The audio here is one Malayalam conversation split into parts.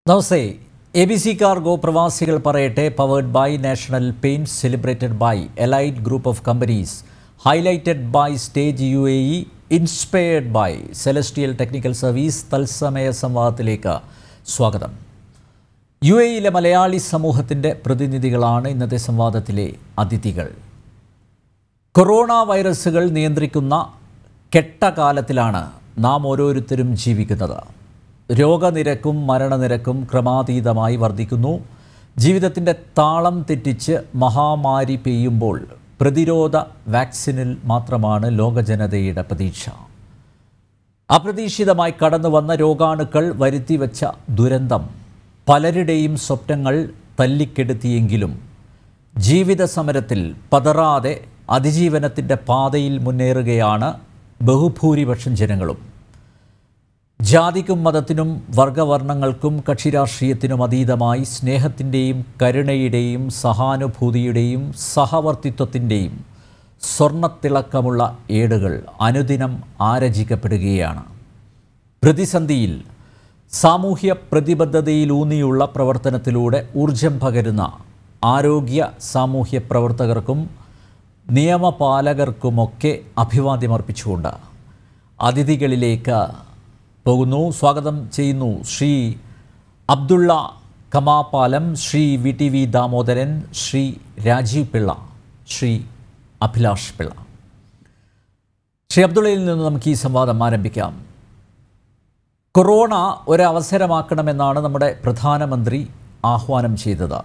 namaste A B C cargo പ്രവാസികൾ പറയട്ടെ powered by national paint celebrated by elite group of companies highlighted by stage U A E inspired by celestial technical service തത്സമയ സംവാദത്തിലേക്ക് സ്വാഗതം യു എയിലെ മലയാളി സമൂഹത്തിൻ്റെ പ്രതിനിധികളാണ് ഇന്നത്തെ സംവാദത്തിലെ അതിഥികൾ കൊറോണ വൈറസുകൾ നിയന്ത്രിക്കുന്ന കെട്ടകാലത്തിലാണ് നാം ഓരോരുത്തരും ജീവിക്കുന്നത് രോഗനിരക്കും മരണനിരക്കും ക്രമാതീതമായി വർദ്ധിക്കുന്നു ജീവിതത്തിൻ്റെ താളം തെറ്റിച്ച് മഹാമാരി പെയ്യുമ്പോൾ പ്രതിരോധ വാക്സിനിൽ മാത്രമാണ് ലോകജനതയുടെ പ്രതീക്ഷ അപ്രതീക്ഷിതമായി കടന്നു വന്ന രോഗാണുക്കൾ വരുത്തിവെച്ച ദുരന്തം പലരുടെയും സ്വപ്നങ്ങൾ തല്ലിക്കെടുത്തിയെങ്കിലും ജീവിത സമരത്തിൽ പതറാതെ അതിജീവനത്തിൻ്റെ പാതയിൽ മുന്നേറുകയാണ് ബഹുഭൂരിപക്ഷം ജനങ്ങളും ജാതിക്കും മതത്തിനും വർഗവർണ്ണങ്ങൾക്കും കക്ഷിരാഷ്ട്രീയത്തിനും അതീതമായി സ്നേഹത്തിൻ്റെയും കരുണയുടെയും സഹാനുഭൂതിയുടെയും സഹവർത്തിത്വത്തിൻ്റെയും സ്വർണ്ണത്തിളക്കമുള്ള ഏടുകൾ അനുദിനം ആരചിക്കപ്പെടുകയാണ് പ്രതിസന്ധിയിൽ സാമൂഹ്യ പ്രതിബദ്ധതയിലൂന്നിയുള്ള പ്രവർത്തനത്തിലൂടെ ഊർജം പകരുന്ന ആരോഗ്യ സാമൂഹ്യ പ്രവർത്തകർക്കും നിയമപാലകർക്കുമൊക്കെ അഭിവാദ്യമർപ്പിച്ചുകൊണ്ട് അതിഥികളിലേക്ക് പോകുന്നു സ്വാഗതം ചെയ്യുന്നു Shri Abdulla Kamapalam Shri V T V Damodaran Shri Rajeev Pillai Shri Abhilash Pillai Shri അബ്ദുള്ളയിൽ നിന്ന് നമുക്ക് ഈ സംവാദം ആരംഭിക്കാം കൊറോണ ഒരവസരമാക്കണമെന്നാണ് നമ്മുടെ പ്രധാനമന്ത്രി ആഹ്വാനം ചെയ്തത്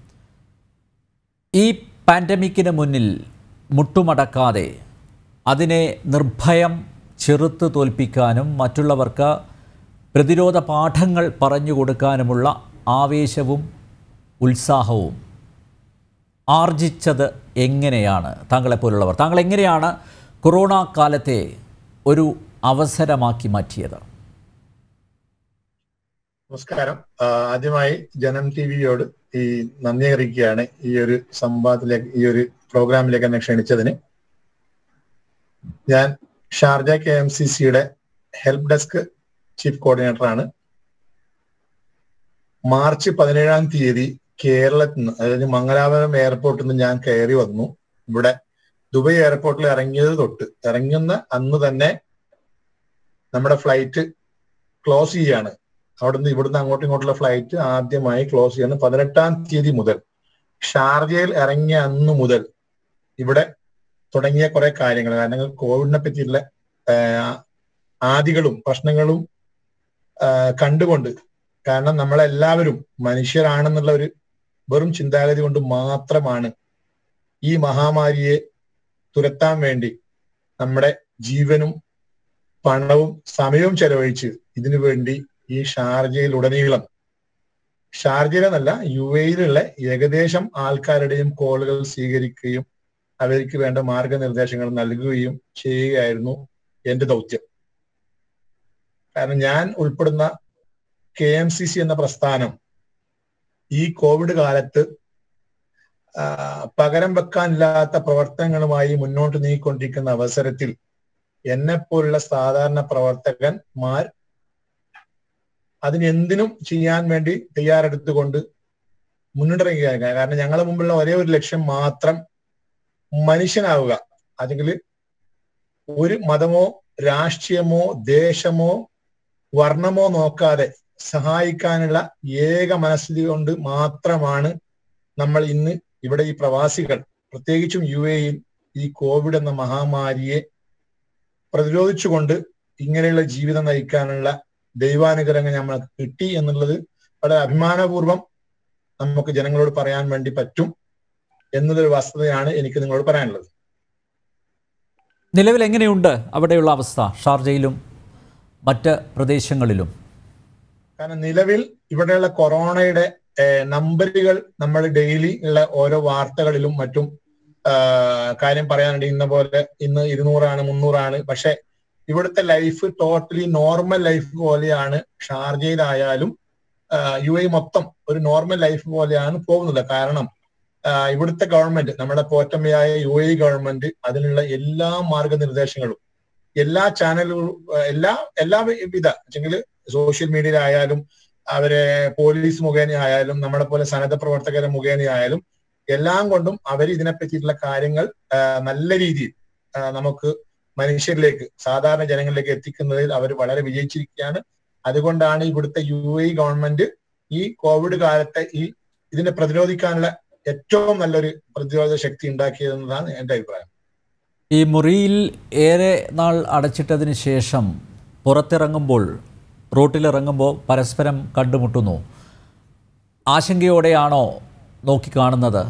ഈ പാൻഡമിക്കിന് മുന്നിൽ മുട്ടുമടക്കാതെ അതിനെ നിർഭയം ചെറുത്ത് തോൽപ്പിക്കാനും മറ്റുള്ളവർക്ക് പ്രതിരോധ പാഠങ്ങൾ പറഞ്ഞു കൊടുക്കാനുമുള്ള ആവേശവും ഉത്സാഹവും ആർജിച്ചത് എങ്ങനെയാണ് താങ്കളെപ്പോലുള്ളവർ താങ്കൾ എങ്ങനെയാണ് കൊറോണ കാലത്തെ ഒരു അവസരമാക്കി മാറ്റിയത് നമസ്കാരം ആ, ആദ്യമായി ജനം ടി വിയോട് ഈ നന്ദി അറിയിക്കുകയാണ് ഈ ഒരു സംവാദത്തിലേക്ക് ഈ ഒരു പ്രോഗ്രാമിലേക്ക് എന്നെ ക്ഷണിച്ചതിന് ഞാൻ ഷാർജ കെ എം സി സിയുടെ ഹെൽപ്പ് ഡെസ്ക് ചീഫ് കോർഡിനേറ്റർ ആണ് മാർച്ച് പതിനേഴാം തീയതി കേരളത്തിൽ നിന്ന് അതായത് മംഗലാപുരം എയർപോർട്ടിൽ നിന്ന് ഞാൻ കയറി വന്നു ഇവിടെ ദുബായ് എയർപോർട്ടിൽ ഇറങ്ങിയത് തൊട്ട് ഇറങ്ങുന്ന അന്ന് തന്നെ നമ്മുടെ ഫ്ലൈറ്റ് ക്ലോസ് ചെയ്യാണ് അവിടുന്ന് ഇവിടുന്ന് അങ്ങോട്ടും ഇങ്ങോട്ടുള്ള ഫ്ലൈറ്റ് ആദ്യമായി ക്ലോസ് ചെയ്യാണ് പതിനെട്ടാം തീയതി മുതൽ ഷാർജയിൽ ഇറങ്ങിയ അന്ന് മുതൽ ഇവിടെ തുടങ്ങിയ കുറെ കാര്യങ്ങൾ കാരണം കോവിഡിനെ പറ്റിയുള്ള ആഹ്, ആദികളും പ്രശ്നങ്ങളും ആഹ്, കണ്ടുകൊണ്ട് കാരണം നമ്മളെല്ലാവരും മനുഷ്യരാണെന്നുള്ള ഒരു വെറും ചിന്താഗതി കൊണ്ട് മാത്രമാണ് ഈ മഹാമാരിയെ തുരത്താൻ വേണ്ടി നമ്മുടെ ജീവനും പണവും സമയവും ചെലവഴിച്ച് ഇതിനു വേണ്ടി ഈ ഷാർജയിൽ ഉടനീളം ഷാർജയിലെന്നല്ല യു എയിലുള്ള ഏകദേശം ആൾക്കാരുടെയും കോളുകൾ സ്വീകരിക്കുകയും അവർക്ക് വേണ്ട മാർഗനിർദ്ദേശങ്ങൾ നൽകുകയും ചെയ്യുകയായിരുന്നു എന്റെ ദൗത്യം കാരണം ഞാൻ ഉൾപ്പെടുന്ന കെ എം സി സി എന്ന പ്രസ്ഥാനം ഈ കോവിഡ് കാലത്ത് ആ, പകരം വെക്കാനില്ലാത്ത പ്രവർത്തനങ്ങളുമായി മുന്നോട്ട് നീങ്ങിക്കൊണ്ടിരിക്കുന്ന അവസരത്തിൽ എന്നെപ്പോലുള്ള സാധാരണ പ്രവർത്തകന്മാർ അതിനെന്തിനും ചെയ്യാൻ വേണ്ടി തയ്യാറെടുത്തുകൊണ്ട് മുന്നിട്ടിറങ്ങുകയാണ് കാരണം ഞങ്ങളുടെ മുമ്പുള്ള ഒരേ ഒരു ലക്ഷ്യം മാത്രം മനുഷ്യനാവുക അല്ലെങ്കിൽ ഒരു മതമോ രാഷ്ട്രീയമോ ദേശമോ വർണ്ണമോ നോക്കാതെ സഹായിക്കാനുള്ള ഏക മനസ്ഥിതി കൊണ്ട് മാത്രമാണ് നമ്മൾ ഇന്ന് ഇവിടെ ഈ പ്രവാസികൾ പ്രത്യേകിച്ചും യു എയിൽ ഈ കോവിഡ് എന്ന മഹാമാരിയെ പ്രതിരോധിച്ചുകൊണ്ട് ഇങ്ങനെയുള്ള ജീവിതം നയിക്കാനുള്ള ദൈവാനുഗ്രഹങ്ങൾ നമ്മൾക്ക് കിട്ടി എന്നുള്ളത് വളരെ അഭിമാനപൂർവം നമുക്ക് ജനങ്ങളോട് പറയാൻ വേണ്ടി പറ്റും എന്നതൊരു വസ്തുതയാണ് എനിക്ക് നിങ്ങളോട് പറയാനുള്ളത് നിലവിൽ എങ്ങനെയുണ്ട് അവിടെയുള്ള അവസ്ഥ ഷാർജയിലും മറ്റ് പ്രദേശങ്ങളിലും കാരണം നിലവിൽ ഇവിടെയുള്ള കൊറോണയുടെ ഏഹ്, നമ്പറുകൾ നമ്മൾ ഡെയിലി ഉള്ള ഓരോ വാർത്തകളിലും മറ്റും ആഹ്, കാര്യം പറയാനുണ്ട് ഇന്ന പോലെ ഇന്ന് ഇരുന്നൂറാണ് മുന്നൂറാണ് പക്ഷെ ഇവിടുത്തെ ലൈഫ് ടോട്ടലി നോർമൽ ലൈഫ് പോലെയാണ് ഷാർജയിലായാലും യു എ മൊത്തം ഒരു നോർമൽ ലൈഫ് പോലെയാണ് പോകുന്നത് കാരണം ആഹ്, ഇവിടുത്തെ ഗവൺമെന്റ് നമ്മുടെ പോറ്റമ്മയായ യു എ ഗവൺമെന്റ് അതിനുള്ള എല്ലാ മാർഗനിർദ്ദേശങ്ങളും എല്ലാ ചാനലുകളും എല്ലാ എല്ലാ വിധ വെച്ചെങ്കിൽ സോഷ്യൽ മീഡിയയിലായാലും അവരെ പോലീസ് മുഖേന ആയാലും നമ്മളെ പോലെ സന്നദ്ധ പ്രവർത്തകരെ മുഖേന ആയാലും എല്ലാം കൊണ്ടും അവർ ഇതിനെ പറ്റിയിട്ടുള്ള കാര്യങ്ങൾ നല്ല രീതിയിൽ നമുക്ക് മനുഷ്യരിലേക്ക് സാധാരണ ജനങ്ങളിലേക്ക് എത്തിക്കുന്നതിൽ അവർ വളരെ വിജയിച്ചിരിക്കുകയാണ് അതുകൊണ്ടാണ് ഇവിടുത്തെ യു എ ഗവൺമെന്റ് ഈ കോവിഡ് കാലത്തെ ഈ ഇതിനെ പ്രതിരോധിക്കാനുള്ള ഏറ്റവും നല്ലൊരു പ്രതിരോധ ശക്തി ഉണ്ടാക്കിയതെന്നതാണ് എന്റെ അഭിപ്രായം ഈ മുറിയിൽ ഏറെ നാൾ അടച്ചിട്ടതിന് ശേഷം പുറത്തിറങ്ങുമ്പോൾ റോട്ടിലിറങ്ങുമ്പോൾ പരസ്പരം കണ്ടുമുട്ടുന്നു ആശങ്കയോടെയാണോ നോക്കിക്കാണുന്നത്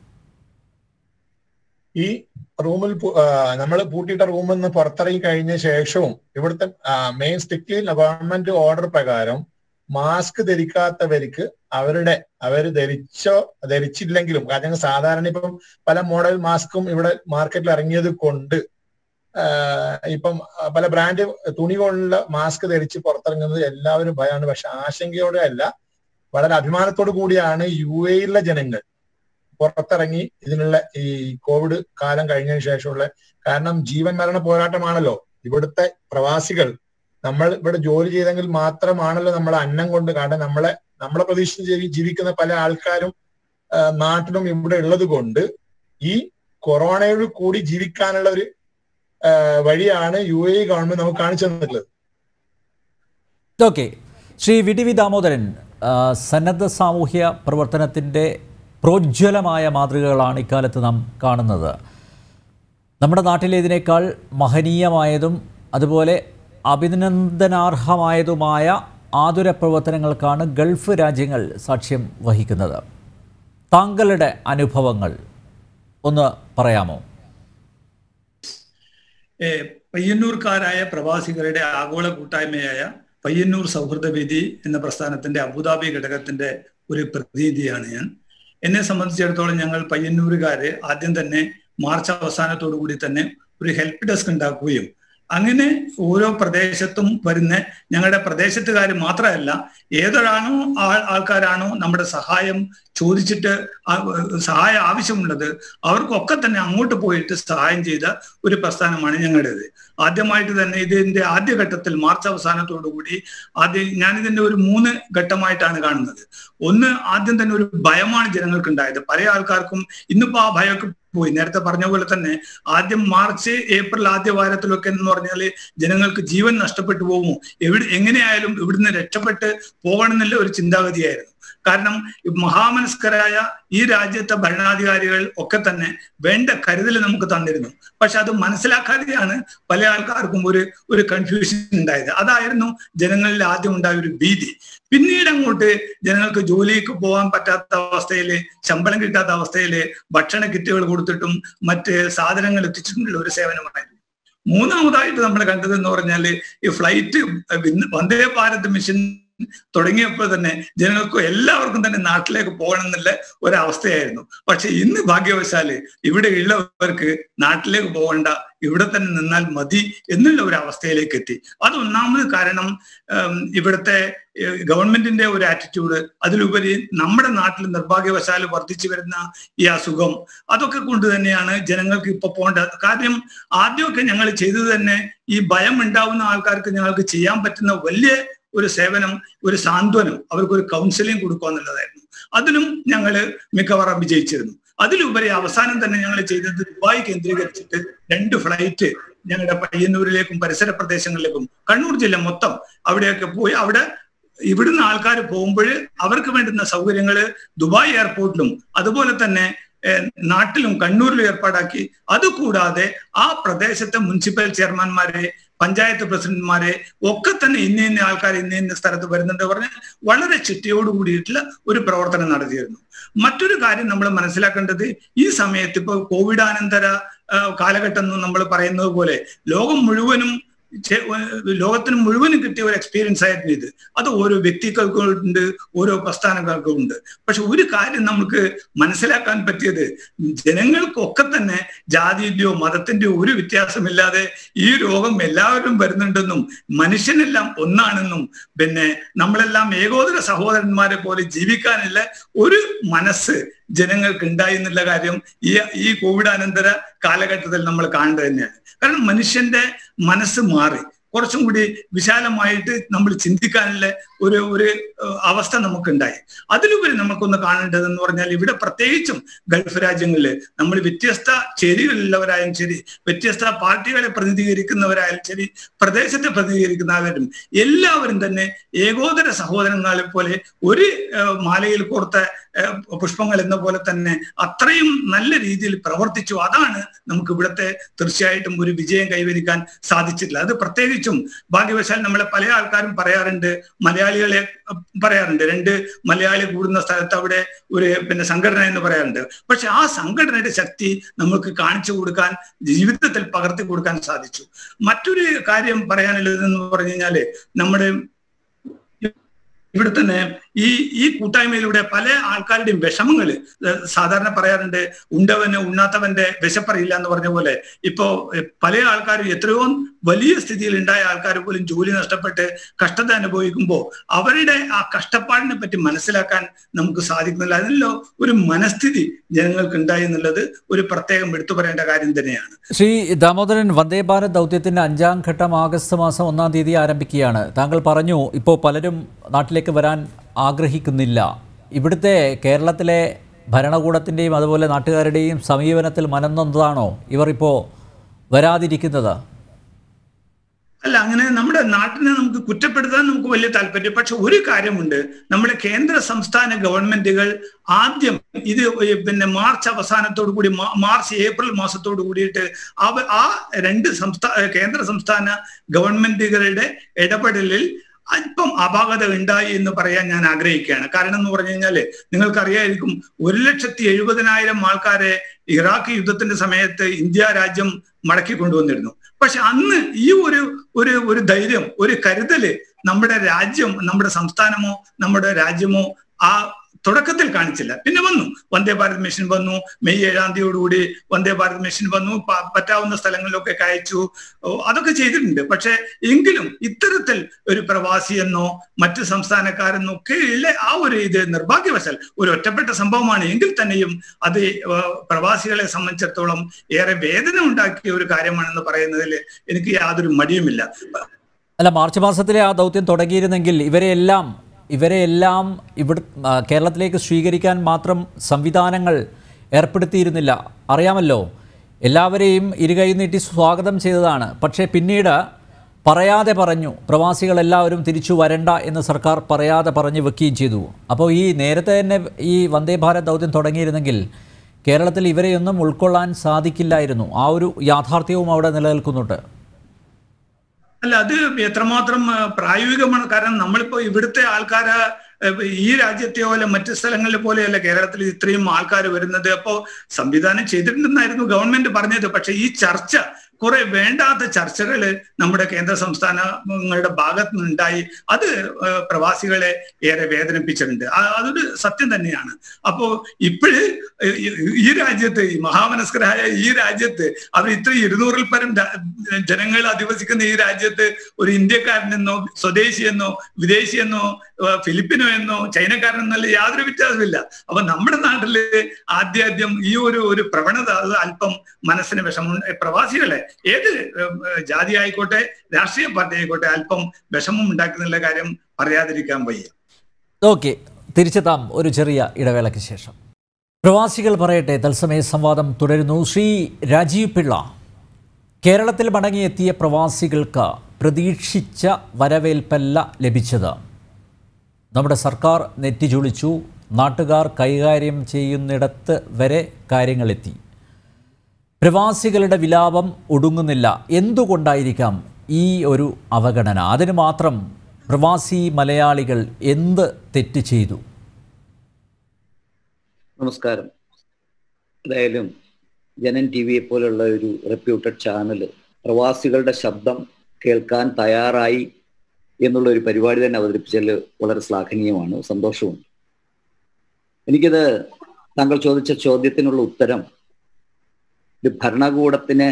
ഈ റൂമിൽ നമ്മൾ പൂട്ടിയിട്ട റൂമിൽ നിന്ന് പുറത്തിറങ്ങി കഴിഞ്ഞ ശേഷവും ഇവിടുത്തെ മെയിൻ സ്ട്രിക്ട്ലി ഗവൺമെന്റ് ഓർഡർ പ്രകാരം മാസ്ക് ധരിക്കാത്തവർക്ക് അവരുടെ അവർ ധരിച്ചോ ധരിച്ചില്ലെങ്കിലും കാരണം സാധാരണ ഇപ്പം പല മോഡൽ മാസ്കും ഇവിടെ മാർക്കറ്റിൽ ഇറങ്ങിയത് കൊണ്ട് ഇപ്പം പല ബ്രാൻഡ് തുണി കൊണ്ടുള്ള മാസ്ക് ധരിച്ച് പുറത്തിറങ്ങുന്നത് എല്ലാവരും ഭയമാണ് പക്ഷെ ആശങ്കയോടെ അല്ല വളരെ അഭിമാനത്തോടു കൂടിയാണ് യു എയിലെ ജനങ്ങൾ പുറത്തിറങ്ങി ഇതിനുള്ള ഈ കോവിഡ് കാലം കഴിഞ്ഞതിന് ശേഷമുള്ള കാരണം ജീവൻ മരണ പോരാട്ടമാണല്ലോ ഇവിടുത്തെ പ്രവാസികൾ നമ്മൾ ഇവിടെ ജോലി ചെയ്തെങ്കിൽ മാത്രമാണല്ലോ നമ്മളെ അന്നം കൊണ്ട് കാരണം നമ്മളെ നമ്മളെ പ്രതീക്ഷിച്ച് ജീവിക്കുന്ന പല ആൾക്കാരും നാട്ടിലും ഇവിടെ ഉള്ളത് കൊണ്ട് ഈ കൊറോണയോട് കൂടി ജീവിക്കാനുള്ള ഒരു വഴിയാണ് യു എ ഗവൺമെന്റ് നമുക്ക് കാണിച്ചു തന്നിട്ടുള്ളത് okay Shri V T V Damodaran സന്നദ്ധ സാമൂഹ്യ പ്രവർത്തനത്തിൻ്റെ പ്രോജ്വലമായ മാതൃകകളാണ് ഇക്കാലത്ത് നാം കാണുന്നത് നമ്മുടെ നാട്ടിലേതിനേക്കാൾ മഹനീയമായതും അതുപോലെ അഭിനന്ദനാർഹമായതുമായ ആതുര പ്രവർത്തനങ്ങൾക്കാണ് ഗൾഫ് രാജ്യങ്ങൾ സാക്ഷ്യം വഹിക്കുന്നത് താങ്കളുടെ അനുഭവങ്ങൾ ഒന്ന് പറയാമോ പയ്യന്നൂർക്കാരായ പ്രവാസികളുടെ ആഗോള കൂട്ടായ്മയായ പയ്യന്നൂർ സൗഹൃദവേദി എന്ന പ്രസ്ഥാനത്തിന്റെ അബുദാബി ഘടകത്തിന്റെ ഒരു പ്രതിനിധിയാണ് ഞാൻ എന്നെ സംബന്ധിച്ചിടത്തോളം ഞങ്ങൾ പയ്യന്നൂരുകാര് ആദ്യം തന്നെ മാർച്ച് അവസാനത്തോടു കൂടി തന്നെ ഒരു ഹെൽപ്പ് ഡെസ്ക് ഉണ്ടാക്കുകയും അങ്ങനെ ഓരോ പ്രദേശത്തും വരുന്ന ഞങ്ങളുടെ പ്രദേശത്തുകാർ മാത്രമല്ല ഏതൊരാണോ ആൾ ആൾക്കാരാണോ നമ്മുടെ സഹായം ചോദിച്ചിട്ട് സഹായം ആവശ്യമുള്ളത് അവർക്കൊക്കെ തന്നെ അങ്ങോട്ട് പോയിട്ട് സഹായം ചെയ്ത ഒരു പ്രസ്ഥാനമാണ് ഞങ്ങളുടേത് ആദ്യമായിട്ട് തന്നെ ഇതിന്റെ ആദ്യഘട്ടത്തിൽ മാർച്ച് അവസാനത്തോടുകൂടി ആദ്യം ഞാനിതിന്റെ ഒരു മൂന്ന് ഘട്ടമായിട്ടാണ് കാണുന്നത് ഒന്ന് ആദ്യം തന്നെ ഒരു ഭയമാണ് ജനങ്ങൾക്ക് ഉണ്ടായത് പല ആൾക്കാർക്കും ഇന്നിപ്പോ ആ ഭയമൊക്കെ പോയി നേരത്തെ പറഞ്ഞ പോലെ തന്നെ ആദ്യം മാർച്ച് ഏപ്രിൽ ആദ്യ വാരത്തിലൊക്കെ എന്ന് പറഞ്ഞാൽ ജനങ്ങൾക്ക് ജീവൻ നഷ്ടപ്പെട്ടു പോകുമോ എവിടെ എങ്ങനെയായാലും ഇവിടുന്ന് രക്ഷപ്പെട്ട് പോകണമെന്നുള്ള ഒരു ചിന്താഗതിയായിരുന്നു കാരണം മഹാമനസ്കരായ ഈ രാജ്യത്തെ ഭരണാധികാരികൾ ഒക്കെ തന്നെ വേണ്ട കരുതൽ നമുക്ക് തന്നിരുന്നു പക്ഷെ അത് മനസ്സിലാക്കാതെയാണ് പല ആൾക്കാർക്കും ഒരു ഒരു കൺഫ്യൂഷൻ ഉണ്ടായത് അതായിരുന്നു ജനങ്ങളിൽ ആദ്യം ഉണ്ടായ ഒരു ഭീതി പിന്നീട് അങ്ങോട്ട് ജനങ്ങൾക്ക് ജോലിക്ക് പോകാൻ പറ്റാത്ത അവസ്ഥയിൽ ശമ്പളം കിട്ടാത്ത അവസ്ഥയിൽ ഭക്ഷണ കിറ്റുകൾ കൊടുത്തിട്ടും മറ്റ് സാധനങ്ങൾ എത്തിച്ചിട്ടുള്ള ഒരു സേവനമായിരുന്നു മൂന്നാമതായിട്ട് നമ്മൾ കണ്ടത് എന്ന് പറഞ്ഞാൽ ഈ ഫ്ലൈറ്റ് വന്ദേ ഭാരത് മിഷൻ തുടങ്ങിയപ്പോൾ തന്നെ ജനങ്ങൾക്ക് എല്ലാവർക്കും തന്നെ നാട്ടിലേക്ക് പോകണം എന്നുള്ള ഒരവസ്ഥയായിരുന്നു പക്ഷെ ഇന്ന് ഭാഗ്യവശാല് ഇവിടെ ഉള്ളവർക്ക് നാട്ടിലേക്ക് പോകണ്ട ഇവിടെ തന്നെ നിന്നാൽ മതി എന്നുള്ള ഒരു അവസ്ഥയിലേക്ക് എത്തി അത് ഒന്നാമത് കാരണം ഇവിടുത്തെ ഗവൺമെന്റിന്റെ ഒരു ആറ്റിറ്റ്യൂഡ് അതിലുപരി നമ്മുടെ നാട്ടിൽ നിർഭാഗ്യവശാൽ വർദ്ധിച്ചു വരുന്ന ഈ അസുഖം അതൊക്കെ കൊണ്ട് തന്നെയാണ് ജനങ്ങൾക്ക് ഇപ്പൊ പോകേണ്ടത് കാര്യം ആദ്യമൊക്കെ ഞങ്ങൾ ചെയ്തത് തന്നെ ഈ ഭയം ഉണ്ടാവുന്ന ആൾക്കാർക്ക് ഞങ്ങൾക്ക് ചെയ്യാൻ പറ്റുന്ന വലിയ ഒരു സേവനം ഒരു സാന്ത്വനം അവർക്ക് ഒരു കൗൺസിലിംഗ് കൊടുക്കുക എന്നുള്ളതായിരുന്നു അതിലും ഞങ്ങൾ മിക്കവാറും വിജയിച്ചിരുന്നു അതിലുപരി അവസാനം തന്നെ ഞങ്ങൾ ചെയ്തത് ദുബായ് കേന്ദ്രീകരിച്ചിട്ട് രണ്ട് ഫ്ലൈറ്റ് ഞങ്ങളുടെ പയ്യന്നൂരിലേക്കും പരിസര പ്രദേശങ്ങളിലേക്കും കണ്ണൂർ ജില്ല മൊത്തം അവിടെയൊക്കെ പോയി അവിടെ ഇവിടുന്ന് ആൾക്കാർ പോകുമ്പോൾ അവർക്ക് വേണ്ടുന്ന സൗകര്യങ്ങൾ ദുബായ് എയർപോർട്ടിലും അതുപോലെ തന്നെ നാട്ടിലും കണ്ണൂരിലും ഏർപ്പാടാക്കി അതുകൂടാതെ ആ പ്രദേശത്തെ മുനിസിപ്പൽ ചെയർമാൻമാരെ പഞ്ചായത്ത് പ്രസിഡന്റ്മാരെ ഒക്കെ തന്നെ ഇന്ന ഇന്ന ആൾക്കാർ ഇന്ന ഇന്ന സ്ഥലത്ത് വരുന്നുണ്ട് പറഞ്ഞ് വളരെ ചിട്ടയോട് കൂടിയിട്ടുള്ള ഒരു പ്രവർത്തനം നടത്തിയിരുന്നു മറ്റൊരു കാര്യം നമ്മൾ മനസ്സിലാക്കേണ്ടത് ഈ സമയത്ത് ഇപ്പൊ കോവിഡാനന്തര കാലഘട്ടം എന്ന് നമ്മൾ പറയുന്നത് പോലെ ലോകം മുഴുവനും ലോകത്തിന് മുഴുവനും കിട്ടിയ ഒരു എക്സ്പീരിയൻസ് ആയിരുന്നു ഇത് അത് ഓരോ വ്യക്തികൾക്കും ഉണ്ട് ഓരോ പ്രസ്ഥാനങ്ങൾക്കും ഉണ്ട് പക്ഷെ ഒരു കാര്യം നമുക്ക് മനസ്സിലാക്കാൻ പറ്റിയത് ജനങ്ങൾക്കൊക്കെ തന്നെ ജാതിന്റെയോ മതത്തിന്റെയോ ഒരു വ്യത്യാസമില്ലാതെ ഈ രോഗം എല്ലാവരും വരുന്നുണ്ടെന്നും മനുഷ്യനെല്ലാം ഒന്നാണെന്നും പിന്നെ നമ്മളെല്ലാം ഏകോദര സഹോദരന്മാരെ പോലെ ജീവിക്കാനുള്ള ഒരു മനസ്സ് ജനങ്ങൾക്ക് ഉണ്ടായി എന്നുള്ള കാര്യം ഈ ഈ കോവിഡ് അനന്തര കാലഘട്ടത്തിൽ നമ്മൾ കാണേണ്ടത് തന്നെയാണ് കാരണം മനുഷ്യന്റെ മനസ്സ് മാറി കുറച്ചും കൂടി വിശാലമായിട്ട് നമ്മൾ ചിന്തിക്കാനുള്ള ഒരു ഒരു അവസ്ഥ നമുക്കുണ്ടായി അതിലുപരി നമുക്കൊന്ന് കാണേണ്ടതെന്ന് പറഞ്ഞാൽ ഇവിടെ പ്രത്യേകിച്ചും ഗൾഫ് രാജ്യങ്ങളിൽ നമ്മൾ വ്യത്യസ്ത ചേരികളിലുള്ളവരായാലും ശരി വ്യത്യസ്ത പാർട്ടികളെ പ്രതിനിധീകരിക്കുന്നവരായാലും ശരി പ്രദേശത്തെ പ്രതിനിധീകരിക്കുന്നവരും എല്ലാവരും തന്നെ ഏകോദര സഹോദരങ്ങളെ പോലെ ഒരു മാലയിൽ കോർത്ത പുഷ്പങ്ങൾ എന്ന പോലെ തന്നെ അത്രയും നല്ല രീതിയിൽ പ്രവർത്തിച്ചു അതാണ് നമുക്ക് ഇവിടുത്തെ തീർച്ചയായിട്ടും ഒരു വിജയം കൈവരിക്കാൻ സാധിച്ചിട്ടില്ല അത് പ്രത്യേകിച്ചും ഭാഗ്യവശാൽ നമ്മളെ പല ആൾക്കാരും പറയാറുണ്ട് മലയാളികളെ പറയാറുണ്ട് രണ്ട് മലയാളി കൂടുന്ന സ്ഥലത്ത് അവിടെ ഒരു പിന്നെ സംഘടന എന്ന് പറയാറുണ്ട് പക്ഷെ ആ സംഘടനയുടെ ശക്തി നമുക്ക് കാണിച്ചു കൊടുക്കാൻ ജീവിതത്തിൽ പകർത്തി കൊടുക്കാൻ സാധിച്ചു മറ്റൊരു കാര്യം പറയാനുള്ളതെന്ന് പറഞ്ഞു കഴിഞ്ഞാല് നമ്മുടെ ഇവിടെ തന്നെ ഈ ഈ കൂട്ടായ്മയിലൂടെ പല ആൾക്കാരുടെയും വിഷമങ്ങൾ സാധാരണ പറയാറുണ്ട് ഉണ്ടവന് ഉണ്ണാത്തവന്റെ വിശപ്പറിയില്ല എന്ന് പറഞ്ഞ പോലെ ഇപ്പോ പല ആൾക്കാരും എത്രയോ വലിയ സ്ഥിതിയിൽ ഉണ്ടായ ആൾക്കാർ പോലും ജോലി നഷ്ടപ്പെട്ട് കഷ്ടത അനുഭവിക്കുമ്പോൾ അവരുടെ ആ കഷ്ടപ്പാടിനെ പറ്റി മനസ്സിലാക്കാൻ നമുക്ക് സാധിക്കുന്നില്ല അതിലോ ഒരു മനസ്ഥിതി ജനങ്ങൾക്ക് ഉണ്ടായി എന്നുള്ളത് ഒരു പ്രത്യേകം എടുത്തു പറയേണ്ട കാര്യം തന്നെയാണ് ശ്രീ ദാമോദരൻ വന്ദേ ഭാരത് ദൗത്യത്തിന്റെ അഞ്ചാം ഘട്ടം ആഗസ്റ്റ് മാസം ഒന്നാം തീയതി ആരംഭിക്കുകയാണ് താങ്കൾ പറഞ്ഞു ഇപ്പോൾ പലരും നാട്ടിലേക്ക് വരാൻ ആഗ്രഹിക്കുന്നില്ല ഇവിടുത്തെ കേരളത്തിലെ ഭരണകൂടത്തിൻ്റെയും അതുപോലെ നാട്ടുകാരുടെയും സമീപനത്തിൽ മനന്നതാണോ ഇവർ ഇപ്പോൾ വരാതിരിക്കുന്നത് അല്ല അങ്ങനെ നമ്മുടെ നാട്ടിനെ നമുക്ക് കുറ്റപ്പെടുത്താൻ നമുക്ക് വലിയ താല്പര്യം പക്ഷെ ഒരു കാര്യമുണ്ട് നമ്മുടെ കേന്ദ്ര സംസ്ഥാന ഗവൺമെന്റുകൾ ആദ്യം ഇത് പിന്നെ മാർച്ച് അവസാനത്തോടു കൂടി മാർച്ച് ഏപ്രിൽ മാസത്തോടു കൂടിയിട്ട് അവ ആ രണ്ട് സംസ്ഥാന കേന്ദ്ര സംസ്ഥാന ഗവൺമെന്റുകളുടെ ഇടപെടലിൽ അല്പം അപാകത ഉണ്ടായി എന്ന് പറയാൻ ഞാൻ ആഗ്രഹിക്കുകയാണ് കാരണം എന്ന് പറഞ്ഞു കഴിഞ്ഞാല് നിങ്ങൾക്കറിയായിരിക്കും ഒരു ലക്ഷത്തി എഴുപതിനായിരം ആൾക്കാരെ ഇറാഖ് യുദ്ധത്തിന്റെ സമയത്ത് ഇന്ത്യ രാജ്യം മടക്കി കൊണ്ടുവന്നിരുന്നു പക്ഷെ അന്ന് ഈ ഒരു ഒരു ഒരു ധൈര്യം ഒരു കരുതല് നമ്മുടെ രാജ്യം നമ്മുടെ സംസ്ഥാനമോ നമ്മുടെ രാജ്യമോ ആ തുടക്കത്തിൽ കാണിച്ചില്ല പിന്നെ വന്നു വന്ദേ ഭാരത് മിഷൻ വന്നു മെയ് ഏഴാം തീയതിയോടുകൂടി വന്ദേ ഭാരത് മിഷൻ വന്നു പറ്റാവുന്ന സ്ഥലങ്ങളിലൊക്കെ അയച്ചു അതൊക്കെ ചെയ്തിട്ടുണ്ട് പക്ഷെ എങ്കിലും ഇത്തരത്തിൽ ഒരു പ്രവാസി എന്നോ മറ്റ് സംസ്ഥാനക്കാരെന്നോ ഒക്കെ ഉള്ള ആ ഒരു ഇത് നിർഭാഗ്യവശാൽ ഒരു ഒറ്റപ്പെട്ട സംഭവമാണ് എങ്കിൽ തന്നെയും അത് പ്രവാസികളെ സംബന്ധിച്ചിടത്തോളം ഏറെ വേദന ഉണ്ടാക്കിയ ഒരു കാര്യമാണെന്ന് പറയുന്നതിൽ എനിക്ക് യാതൊരു മടിയുമില്ല അല്ല മാർച്ച് മാസത്തിലെ ആ ദൗത്യം തുടങ്ങിയിരുന്നെങ്കിൽ ഇവരെയെല്ലാം ഇവരെയെല്ലാം ഇവിടെ കേരളത്തിലേക്ക് സ്വീകരിക്കാൻ മാത്രം സംവിധാനങ്ങൾ ഏർപ്പെടുത്തിയിരുന്നില്ല അറിയാമല്ലോ എല്ലാവരെയും ഇരുകൈ നീട്ടി സ്വാഗതം ചെയ്തതാണ് പക്ഷേ പിന്നീട് പറയാതെ പറഞ്ഞു പ്രവാസികളെല്ലാവരും തിരിച്ചു വരണ്ട എന്ന് സർക്കാർ പറയാതെ പറഞ്ഞു വെക്കുകയും ചെയ്തു അപ്പോൾ ഈ നേരത്തെ തന്നെ ഈ വന്ദേ ഭാരത് ദൗത്യം തുടങ്ങിയിരുന്നെങ്കിൽ കേരളത്തിൽ ഇവരെയൊന്നും ഉൾക്കൊള്ളാൻ സാധിക്കില്ലായിരുന്നു ആ ഒരു യാഥാർത്ഥ്യവും അവിടെ നിലനിൽക്കുന്നുണ്ട് അല്ല അത് എത്രമാത്രം പ്രായോഗികമാണ് കാരണം നമ്മളിപ്പോ ഇവിടുത്തെ ആൾക്കാരെ ഈ രാജ്യത്തെ പോലെ മറ്റു സ്ഥലങ്ങളിലെ പോലെയല്ല കേരളത്തിൽ ഇത്രയും ആൾക്കാർ വരുന്നത് അപ്പോ സംവിധാനം ചെയ്തിട്ടുണ്ടെന്നായിരുന്നു ഗവൺമെന്റ് പറഞ്ഞത് പക്ഷെ ഈ ചർച്ച കുറെ വേണ്ടാത്ത ചർച്ചകൾ നമ്മുടെ കേന്ദ്ര സംസ്ഥാനങ്ങളുടെ ഭാഗത്തു നിന്നുണ്ടായി അത് പ്രവാസികളെ ഏറെ വേദനിപ്പിച്ചിട്ടുണ്ട് അതൊരു സത്യം തന്നെയാണ് അപ്പോ ഇപ്പോഴ് ഈ രാജ്യത്ത് ഈ മഹാമനസ്കരായ ഈ രാജ്യത്ത് അവർ ഇത്ര ഇരുന്നൂറിൽ പരം ജനങ്ങൾ അധിവസിക്കുന്ന ഈ രാജ്യത്ത് ഒരു ഇന്ത്യക്കാരനെന്നോ സ്വദേശിയെന്നോ വിദേശിയെന്നോ ഫിലിപ്പിനോ എന്നോ ചൈനക്കാരനെന്നല്ല യാതൊരു വ്യത്യാസമില്ല അപ്പൊ നമ്മുടെ നാട്ടില് ആദ്യാദ്യം ഈ ഒരു ഒരു പ്രവണത അത് അല്പം മനസ്സിന് വിഷമം പ്രവാസികളെ ഏത് ജാതി ആയിക്കോട്ടെ രാഷ്ട്രീയ പാർട്ടി ആയിക്കോട്ടെ അല്പം വിഷമം ഉണ്ടാക്കുന്നുള്ള കാര്യം പറയാതിരിക്കാൻ വയ്യ ഓക്കെ തിരിച്ചെത്താം ഒരു ചെറിയ ഇടവേളയ്ക്ക് ശേഷം പ്രവാസികൾ പറയട്ടെ തത്സമയ സംവാദം തുടരുന്നു ശ്രീ രാജീവ് പിള്ള കേരളത്തിൽ മടങ്ങിയെത്തിയ പ്രവാസികൾക്ക് പ്രതീക്ഷിച്ച വരവേൽപ്പല്ല ലഭിച്ചത് നമ്മുടെ സർക്കാർ നെറ്റിചുളിച്ചു നാട്ടുകാർ കൈകാര്യം ചെയ്യുന്നിടത്ത് വരെ കാര്യങ്ങളെത്തി പ്രവാസികളുടെ വിലാപം ഒടുങ്ങുന്നില്ല എന്തുകൊണ്ടായിരിക്കാം ഈ ഒരു അവഗണന അതിന് മാത്രം പ്രവാസി മലയാളികൾ എന്ത് തെറ്റ് ചെയ്തു നമസ്കാരം എന്തായാലും ജനൻ ടി വിയെ പോലുള്ള ഒരു റെപ്യൂട്ടഡ് ചാനൽ പ്രവാസികളുടെ ശബ്ദം കേൾക്കാൻ തയ്യാറായി എന്നുള്ള ഒരു പരിപാടി തന്നെ അവതരിപ്പിച്ചതിൽ വളരെ ശ്ലാഘനീയമാണ് സന്തോഷമുണ്ട് എനിക്കിത് താങ്കൾ ചോദിച്ച ചോദ്യത്തിനുള്ള ഉത്തരം ഒരു ഭരണകൂടത്തിന്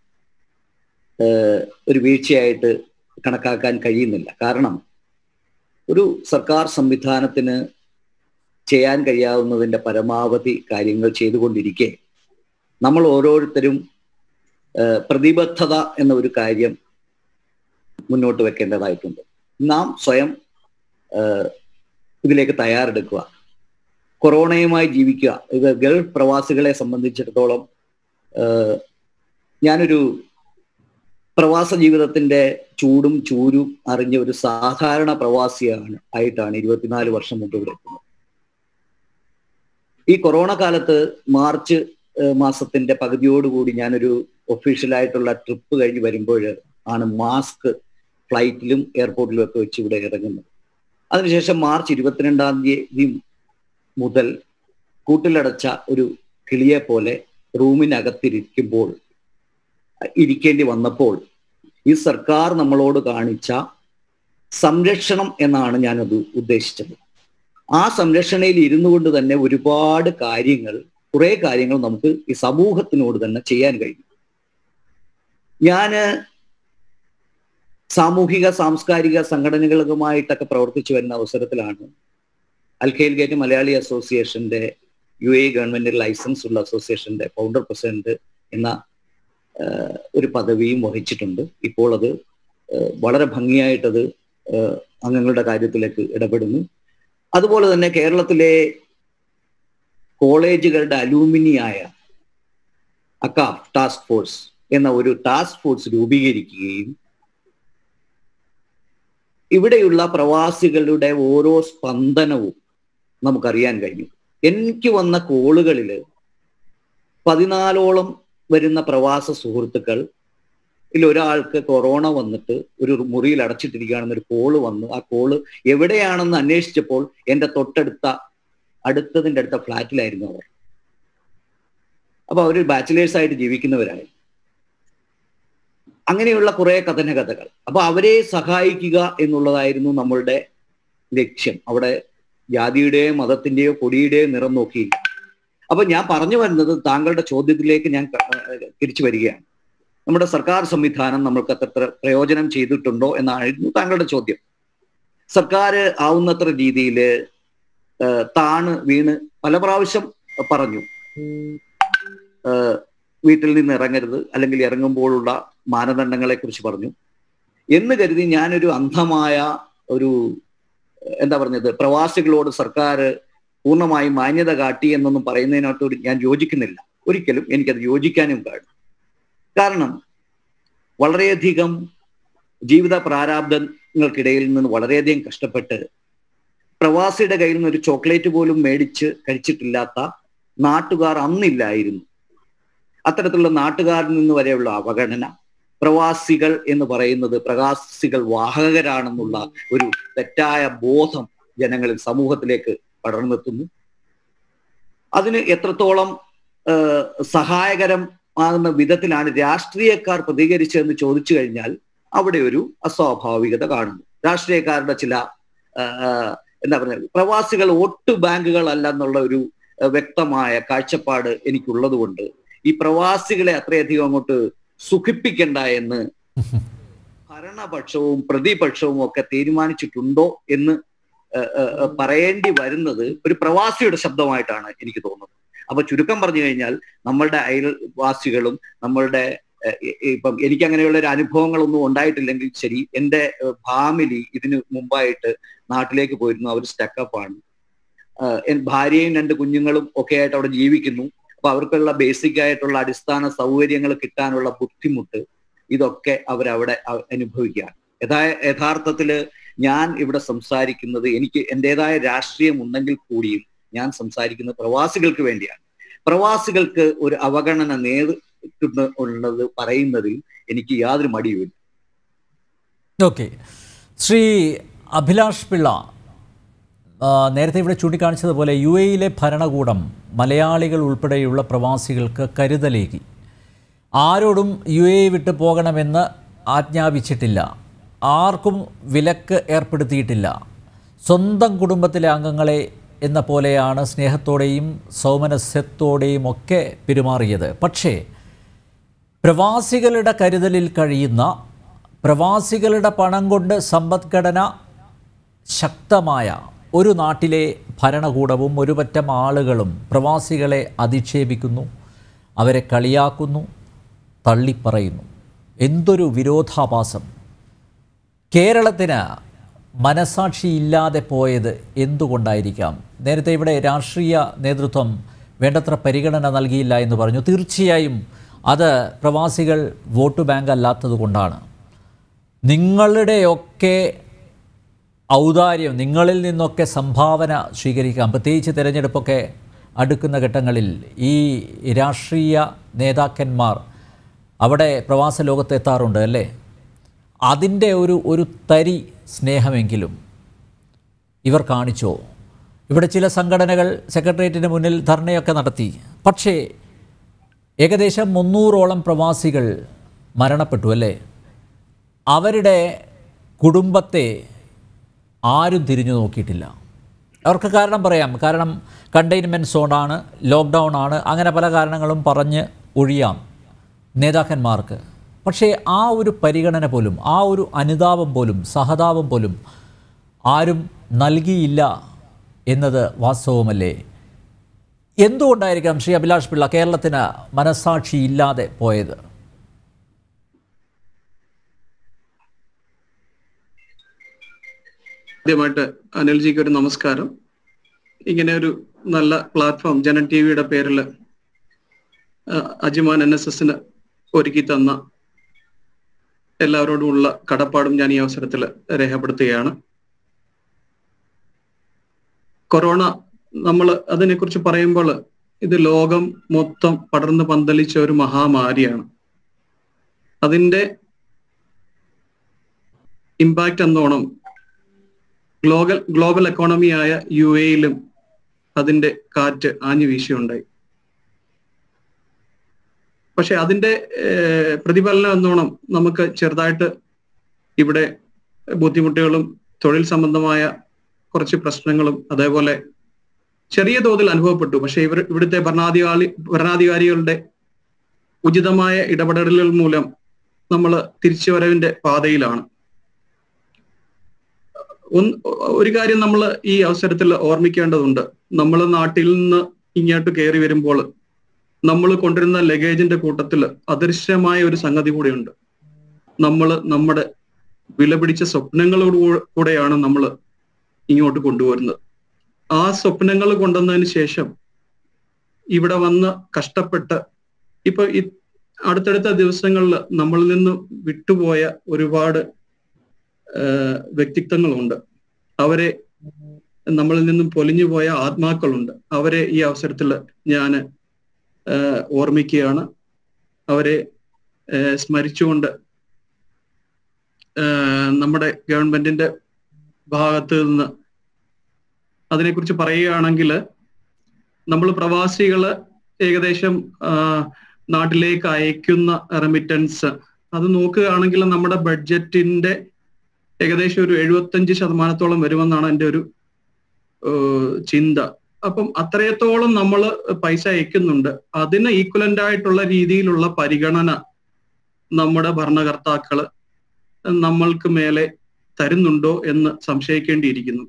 ഒരു വീഴ്ചയായിട്ട് കണക്കാക്കാൻ കഴിയുന്നില്ല കാരണം ഒരു സർക്കാർ സംവിധാനത്തിന് ചെയ്യാൻ കഴിയാവുന്നതിൻ്റെ പരമാവധി കാര്യങ്ങൾ ചെയ്തുകൊണ്ടിരിക്കെ നമ്മൾ ഓരോരുത്തരും പ്രതിബദ്ധത എന്ന ഒരു കാര്യം മുന്നോട്ട് വെക്കേണ്ടതായിട്ടുണ്ട് നാം സ്വയം ഏഹ്, ഇതിലേക്ക് തയ്യാറെടുക്കുക കൊറോണയുമായി ജീവിക്കുക ഇത് ഗൾഫ് പ്രവാസികളെ സംബന്ധിച്ചിടത്തോളം ഏഹ്, ഞാനൊരു പ്രവാസ ജീവിതത്തിന്റെ ചൂടും ചൂരും അറിഞ്ഞ ഒരു സാധാരണ പ്രവാസിയാണ് ആയിട്ടാണ് ഇരുപത്തിനാല് വർഷം മുമ്പ് ഇവിടെ എത്തുന്നത് ഈ കൊറോണ കാലത്ത് മാർച്ച് ഏഹ്, മാസത്തിന്റെ പകുതിയോടുകൂടി ഞാനൊരു ഒഫീഷ്യലായിട്ടുള്ള ട്രിപ്പ് കഴിഞ്ഞ് വരുമ്പോൾ ആണ് മാസ്ക് ഫ്ലൈറ്റിലും എയർപോർട്ടിലും ഒക്കെ വെച്ച് ഇവിടെ ഇറങ്ങുന്നത് അതിനുശേഷം മാർച്ച് ഇരുപത്തിരണ്ടാം തീയതി മുതൽ കൂട്ടിലടച്ച ഒരു കിളിയെ പോലെ റൂമിനകത്തിരിക്കുമ്പോൾ ഇരിക്കേണ്ടി വന്നപ്പോൾ ഈ സർക്കാർ നമ്മളോട് കാണിച്ച സംരക്ഷണം എന്നാണ് ഞാനത് ഉദ്ദേശിച്ചത് ആ സംരക്ഷണയിൽ ഇരുന്നു കൊണ്ട് തന്നെ ഒരുപാട് കാര്യങ്ങൾ കുറെ കാര്യങ്ങൾ നമുക്ക് ഈ സമൂഹത്തിനോട് തന്നെ ചെയ്യാൻ കഴിയും ഞാന് സാമൂഹിക സാംസ്കാരിക സംഘടനകളുമായിട്ടൊക്കെ പ്രവർത്തിച്ചു വരുന്ന അവസരത്തിലാണ് അൽഖൈൽ ഗേറ്റ് മലയാളി അസോസിയേഷന്റെ യു എ ഗവൺമെന്റ് ലൈസൻസ് ഉള്ള അസോസിയേഷന്റെ ഫൗണ്ടർ പ്രസിഡന്റ് എന്ന ആഹ്, ഒരു പദവിയും വഹിച്ചിട്ടുണ്ട് ഇപ്പോൾ അത് ആഹ്, വളരെ ഭംഗിയായിട്ടത് ആഹ്, അംഗങ്ങളുടെ കാര്യത്തിലേക്ക് ഇടപെടുന്നു അതുപോലെ തന്നെ കേരളത്തിലെ കോളേജുകളുടെ അലൂമിനിയായ അക്കാഫ് ടാസ്ക് ഫോഴ്സ് എന്ന ഒരു ടാസ്ക് ഫോഴ്സ് രൂപീകരിക്കുകയും ഇവിടെയുള്ള പ്രവാസികളുടെ ഓരോ സ്പന്ദനവും നമുക്കറിയാൻ കഴിഞ്ഞു എനിക്ക് വന്ന കോളുകളിൽ പതിനാലോളം വരുന്ന പ്രവാസ സുഹൃത്തുക്കൾ ഇതിൽ ഒരാൾക്ക് കൊറോണ വന്നിട്ട് ഒരു മുറിയിൽ അടച്ചിട്ടിരിക്കുകയാണെന്ന് ഒരു കോള് വന്നു ആ കോള് എവിടെയാണെന്ന് അന്വേഷിച്ചപ്പോൾ എൻ്റെ തൊട്ടടുത്ത അടുത്തതിൻ്റെ അടുത്ത ഫ്ലാറ്റിലായിരുന്നു അവർ അപ്പൊ അവർ ബാച്ചിലേഴ്സ് ആയിട്ട് ജീവിക്കുന്നവരായി അങ്ങനെയുള്ള കുറെ കഥന കഥകൾ അപ്പൊ അവരെ സഹായിക്കുക എന്നുള്ളതായിരുന്നു നമ്മളുടെ ലക്ഷ്യം അവിടെ ജാതിയുടെയോ മതത്തിന്റെയോ കൊടിയുടെയോ നിറം നോക്കിയില്ല അപ്പൊ ഞാൻ പറഞ്ഞു വരുന്നത് താങ്കളുടെ ചോദ്യത്തിലേക്ക് ഞാൻ ക- ഏഹ് തിരിച്ചു വരികയാണ് നമ്മുടെ സർക്കാർ സംവിധാനം നമ്മൾക്ക് അത്ര പ്രയോജനം ചെയ്തിട്ടുണ്ടോ എന്നായിരുന്നു താങ്കളുടെ ചോദ്യം സർക്കാർ ആവുന്നത്ര രീതിയിൽ താണ് വീണ് പല പ്രാവശ്യം പറഞ്ഞു ഏഹ് വീട്ടിൽ നിന്ന് ഇറങ്ങരുത് അല്ലെങ്കിൽ ഇറങ്ങുമ്പോഴുള്ള മാനദണ്ഡങ്ങളെ കുറിച്ച് പറഞ്ഞു എന്ന് കരുതി ഞാനൊരു അന്ധമായ ഒരു ഏഹ് എന്താ പറഞ്ഞത് പ്രവാസികളോട് സർക്കാർ പൂർണ്ണമായും മാന്യത കാട്ടി എന്നൊന്നും പറയുന്നതിനോട് ഞാൻ യോജിക്കുന്നില്ല ഒരിക്കലും എനിക്കത് യോജിക്കാനും പാടില്ല കാരണം വളരെയധികം ജീവിത പ്രാരാബ്ദങ്ങൾക്കിടയിൽ നിന്ന് വളരെയധികം കഷ്ടപ്പെട്ട് പ്രവാസിയുടെ കയ്യിൽ നിന്ന് ഒരു ചോക്ലേറ്റ് പോലും മേടിച്ച് കഴിച്ചിട്ടില്ലാത്ത നാട്ടുകാർ അന്നില്ലായിരുന്നു അത്തരത്തിലുള്ള നാട്ടുകാരിൽ നിന്ന് വരെയുള്ള അവഗണന പ്രവാസികൾ എന്ന് പറയുന്നത് പ്രവാസികൾ വാഹകരാണെന്നുള്ള ഒരു തെറ്റായ ബോധം ജനങ്ങളിൽ സമൂഹത്തിലേക്ക് പടർന്നെത്തുന്നു അതിന് എത്രത്തോളം ഏഹ്, സഹായകരം ആകുന്ന വിധത്തിലാണ് രാഷ്ട്രീയക്കാർ പ്രതികരിച്ചതെന്ന് ചോദിച്ചു കഴിഞ്ഞാൽ അവിടെ ഒരു അസ്വാഭാവികത കാണുന്നു രാഷ്ട്രീയക്കാരുടെ ചില ഏഹ്, എന്താ പറയുക പ്രവാസികൾ വോട്ട് ബാങ്കുകളല്ല എന്നുള്ള ഒരു ഏഹ്, വ്യക്തമായ കാഴ്ചപ്പാട് എനിക്കുള്ളത് കൊണ്ട് ഈ പ്രവാസികളെ അത്രയധികം അങ്ങോട്ട് സുഖിപ്പിക്കണ്ട എന്ന് ഭരണപക്ഷവും പ്രതിപക്ഷവും ഒക്കെ തീരുമാനിച്ചിട്ടുണ്ടോ എന്ന് ഏഹ്, ഏഹ്, പറയേണ്ടി വരുന്നത് ഒരു പ്രവാസിയുടെ ശബ്ദമായിട്ടാണ് എനിക്ക് തോന്നുന്നത് അപ്പൊ ചുരുക്കം പറഞ്ഞു കഴിഞ്ഞാൽ നമ്മളുടെ അയൽവാസികളും നമ്മളുടെ ഏഹ്, ഇ- ഇപ്പം എനിക്ക് അങ്ങനെയുള്ള ഒരു അനുഭവങ്ങളൊന്നും ഉണ്ടായിട്ടില്ലെങ്കിൽ ശരി എൻ്റെ ഫാമിലി ഇതിന് മുമ്പായിട്ട് നാട്ടിലേക്ക് പോയിരുന്നു അവർ സ്റ്റക്കപ്പാണ് ഭാര്യയും രണ്ട് കുഞ്ഞുങ്ങളും ഒക്കെ ആയിട്ട് അവിടെ ജീവിക്കുന്നു അപ്പൊ അവർക്കുള്ള ബേസിക് ആയിട്ടുള്ള അടിസ്ഥാന സൗകര്യങ്ങൾ കിട്ടാനുള്ള ബുദ്ധിമുട്ട് ഇതൊക്കെ അവരവിടെ അ- അനുഭവിക്കുകയാണ് യഥാ യഥാർത്ഥത്തില് ഞാൻ ഇവിടെ സംസാരിക്കുന്നത് എനിക്ക് എൻ്റെതായ രാഷ്ട്രീയം ഉണ്ടെങ്കിൽ കൂടിയും ഞാൻ സംസാരിക്കുന്നത് പ്രവാസികൾക്ക് വേണ്ടിയാണ് പ്രവാസികൾക്ക് ഒരു അവഗണന നേരിടുന്ന ഉള്ളത് പറയുന്നതിൽ എനിക്ക് യാതൊരു മടിയുമില്ല ഓക്കെ ശ്രീ അഭിലാഷ് പിള്ള ആ, നേരത്തെ ഇവിടെ ചൂണ്ടിക്കാണിച്ചതുപോലെ യു എയിലെ ഭരണകൂടം മലയാളികൾ ഉൾപ്പെടെയുള്ള പ്രവാസികൾക്ക് കരുതലേകി ആരോടും യു എ വിട്ട് പോകണമെന്ന് ആജ്ഞാപിച്ചിട്ടില്ല ആർക്കും വിലക്ക് ഏർപ്പെടുത്തിയിട്ടില്ല സ്വന്തം കുടുംബത്തിലെ അംഗങ്ങളെ എന്ന പോലെയാണ് സ്നേഹത്തോടെയും സൗമനസ്യത്തോടെയും ഒക്കെ പെരുമാറിയത് പക്ഷേ പ്രവാസികളുടെ കരുതലിൽ കഴിയുന്ന പ്രവാസികളുടെ പണം കൊണ്ട് സമ്പദ്ഘടന ശക്തമായ ഒരു നാട്ടിലെ ഭരണകൂടവും ഒരുപറ്റം ആളുകളും പ്രവാസികളെ അധിക്ഷേപിക്കുന്നു അവരെ കളിയാക്കുന്നു തള്ളിപ്പറയുന്നു എന്തൊരു വിരോധാഭാസം കേരളത്തിന് മനസാക്ഷി ഇല്ലാതെ പോയത് എന്തുകൊണ്ടായിരിക്കാം നേരത്തെ ഇവിടെ രാഷ്ട്രീയ നേതൃത്വം വേണ്ടത്ര പരിഗണന നൽകിയില്ല എന്ന് പറഞ്ഞു തീർച്ചയായും അത് പ്രവാസികൾ വോട്ട് ബാങ്ക് അല്ലാത്തത് കൊണ്ടാണ് നിങ്ങളുടെയൊക്കെ ഔദാര്യം നിങ്ങളിൽ നിന്നൊക്കെ സംഭാവന സ്വീകരിക്കാം പ്രത്യേകിച്ച് തിരഞ്ഞെടുപ്പൊക്കെ അടുക്കുന്ന ഘട്ടങ്ങളിൽ ഈ രാഷ്ട്രീയ നേതാക്കന്മാർ അവിടെ പ്രവാസ ലോകത്ത് എത്താറുണ്ട് അല്ലേ അതിൻ്റെ ഒരു ഒരു തരി സ്നേഹമെങ്കിലും ഇവർ കാണിച്ചോ ഇവിടെ ചില സംഘടനകൾ സെക്രട്ടേറിയറ്റിന് മുന്നിൽ ധർണയൊക്കെ നടത്തി പക്ഷേ ഏകദേശം മുന്നൂറോളം പ്രവാസികൾ മരണപ്പെട്ടു അല്ലേ അവരുടെ കുടുംബത്തെ ആരും തിരിഞ്ഞു നോക്കിയിട്ടില്ല അവർക്ക് കാരണം പറയാം കാരണം കണ്ടെയ്ൻമെൻറ്റ് സോണാണ് ലോക്ക്ഡൗൺ ആണ് അങ്ങനെ പല കാരണങ്ങളും പറഞ്ഞ് ഒഴിയാം നേതാക്കന്മാർക്ക് പക്ഷേ ആ ഒരു പരിഗണന പോലും ആ ഒരു അനുതാപം പോലും സഹതാപം പോലും ആരും നൽകിയില്ല എന്നത് വാസ്തവമല്ലേ എന്തുകൊണ്ടായിരിക്കാം ശ്രീ അഭിലാഷ് പിള്ള കേരളത്തിന് മനസാക്ഷി ഇല്ലാതെ പോയത് ആദ്യമായിട്ട് അനിൽജിക്ക് ഒരു നമസ്കാരം ഇങ്ങനെ ഒരു നല്ല പ്ലാറ്റ്ഫോം ജനൻ ടി വിയുടെ പേരിൽ അജിമാൻ എൻ എസ് എസിന് ഒരുക്കി തന്ന എല്ലാവരോടുമുള്ള കടപ്പാടും ഞാൻ ഈ അവസരത്തിൽ രേഖപ്പെടുത്തുകയാണ് കൊറോണ നമ്മൾ അതിനെക്കുറിച്ച് പറയുമ്പോൾ ഇത് ലോകം മൊത്തം പടർന്ന് പന്തലിച്ച ഒരു മഹാമാരിയാണ് അതിന്റെ ഇമ്പാക്റ്റ് എന്നോണം ഗ്ലോബൽ ഗ്ലോബൽ എക്കോണമിയായ യു എയിലും അതിന്റെ കാറ്റ് ആഞ്ഞു വീശിയുണ്ടായി പക്ഷെ അതിന്റെ പ്രതിഫലനം എന്നോണം നമുക്ക് ചെറുതായിട്ട് ഇവിടെ ബുദ്ധിമുട്ടുകളും തൊഴിൽ സംബന്ധമായ കുറച്ച് പ്രശ്നങ്ങളും അതേപോലെ ചെറിയ തോതിൽ അനുഭവപ്പെട്ടു പക്ഷെ ഇവർ ഇവിടുത്തെ ഭരണാധികാരി ഭരണാധികാരികളുടെ ഉചിതമായ ഇടപെടലുകൾ മൂലം നമ്മൾ തിരിച്ചുവരവിന്റെ പാതയിലാണ് ഒരു കാര്യം നമ്മൾ ഈ അവസരത്തിൽ ഓർമ്മിക്കേണ്ടതുണ്ട് നമ്മൾ നാട്ടിൽ നിന്ന് ഇങ്ങോട്ട് കയറി വരുമ്പോൾ നമ്മൾ കൊണ്ടുവരുന്ന ലഗേജിന്റെ കൂട്ടത്തിൽ അദൃശ്യമായ ഒരു സംഗതി കൂടെയുണ്ട് നമ്മൾ നമ്മുടെ വിലപിടിച്ച സ്വപ്നങ്ങളോട് കൂടെയാണ് നമ്മൾ ഇങ്ങോട്ട് കൊണ്ടുവരുന്നത് ആ സ്വപ്നങ്ങൾ കൊണ്ടുവന്നതിന് ശേഷം ഇവിടെ വന്ന് കഷ്ടപ്പെട്ട് ഇപ്പൊ ഈ അടുത്തടുത്ത ദിവസങ്ങളിൽ നമ്മളിൽ നിന്ന് വിട്ടുപോയ ഒരുപാട് വ്യക്തിത്വങ്ങളുണ്ട് അവരെ നമ്മളിൽ നിന്നും പൊലിഞ്ഞു പോയ ആത്മാക്കളുണ്ട് അവരെ ഈ അവസരത്തിൽ ഞാൻ ഓർമ്മിക്കുകയാണ് അവരെ സ്മരിച്ചുകൊണ്ട് നമ്മുടെ ഗവൺമെന്റിന്റെ ഭാഗത്ത് നിന്ന് അതിനെക്കുറിച്ച് പറയുകയാണെങ്കിൽ നമ്മൾ പ്രവാസികള് ഏകദേശം നാട്ടിലേക്ക് അയക്കുന്ന റെമിറ്റൻസ് അത് നോക്കുകയാണെങ്കിൽ നമ്മുടെ ബഡ്ജറ്റിന്റെ ഏകദേശം ഒരു എഴുപത്തഞ്ച് ശതമാനത്തോളം വരുമെന്നാണ് എൻ്റെ ഒരു ചിന്ത അപ്പം അത്രയത്തോളം നമ്മൾ പൈസ അയക്കുന്നുണ്ട് അതിന് ഈക്വലന്റ് ആയിട്ടുള്ള രീതിയിലുള്ള പരിഗണന നമ്മുടെ ഭരണകർത്താക്കള് നമ്മൾക്ക് മേലെ തരുന്നുണ്ടോ എന്ന് സംശയിക്കേണ്ടിയിരിക്കുന്നു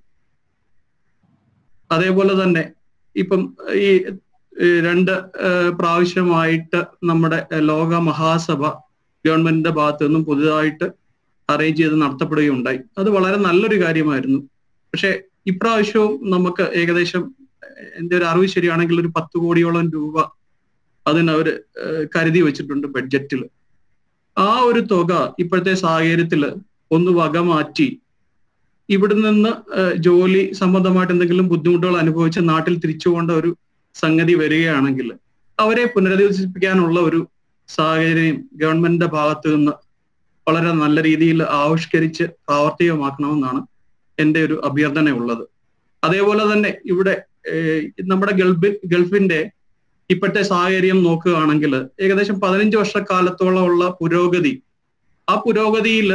അതേപോലെ തന്നെ ഇപ്പം ഈ രണ്ട് പ്രാവശ്യമായിട്ട് നമ്മുടെ ലോക മഹാസഭ ഗവൺമെന്റിന്റെ ഭാഗത്തു നിന്നും പുതുതായിട്ട് അറേഞ്ച് ചെയ്ത് നടത്തപ്പെടുകയുണ്ടായി അത് വളരെ നല്ലൊരു കാര്യമായിരുന്നു പക്ഷെ ഇപ്രാവശ്യവും നമുക്ക് ഏകദേശം എൻ്റെ ഒരു അറിവ് ശരിയാണെങ്കിൽ ഒരു പത്ത് കോടിയോളം രൂപ അതിന് അവർ കരുതി വെച്ചിട്ടുണ്ട് ബഡ്ജറ്റിൽ ആ ഒരു തുക ഇപ്പോഴത്തെ സാഹചര്യത്തിൽ ഒന്ന് വകമാറ്റി ഇവിടെ നിന്ന് ജോലി സംബന്ധമായിട്ട് എന്തെങ്കിലും ബുദ്ധിമുട്ടുകൾ അനുഭവിച്ച് നാട്ടിൽ തിരിച്ചു പോകേണ്ട ഒരു സംഗതി വരികയാണെങ്കിൽ അവരെ പുനരധിവസിപ്പിക്കാനുള്ള ഒരു സാഹചര്യം ഗവൺമെന്റിന്റെ ഭാഗത്തു നിന്ന് വളരെ നല്ല രീതിയിൽ ആവിഷ്കരിച്ച് പ്രാവർത്തികമാക്കണമെന്നാണ് എൻ്റെ ഒരു അഭ്യർത്ഥന ഉള്ളത് അതേപോലെ തന്നെ ഇവിടെ നമ്മുടെ ഗൾഫ് ഗൾഫിന്റെ ഇപ്പോഴത്തെ സാഹചര്യം നോക്കുകയാണെങ്കിൽ ഏകദേശം പതിനഞ്ച് വർഷക്കാലത്തോളമുള്ള പുരോഗതി ആ പുരോഗതിയിൽ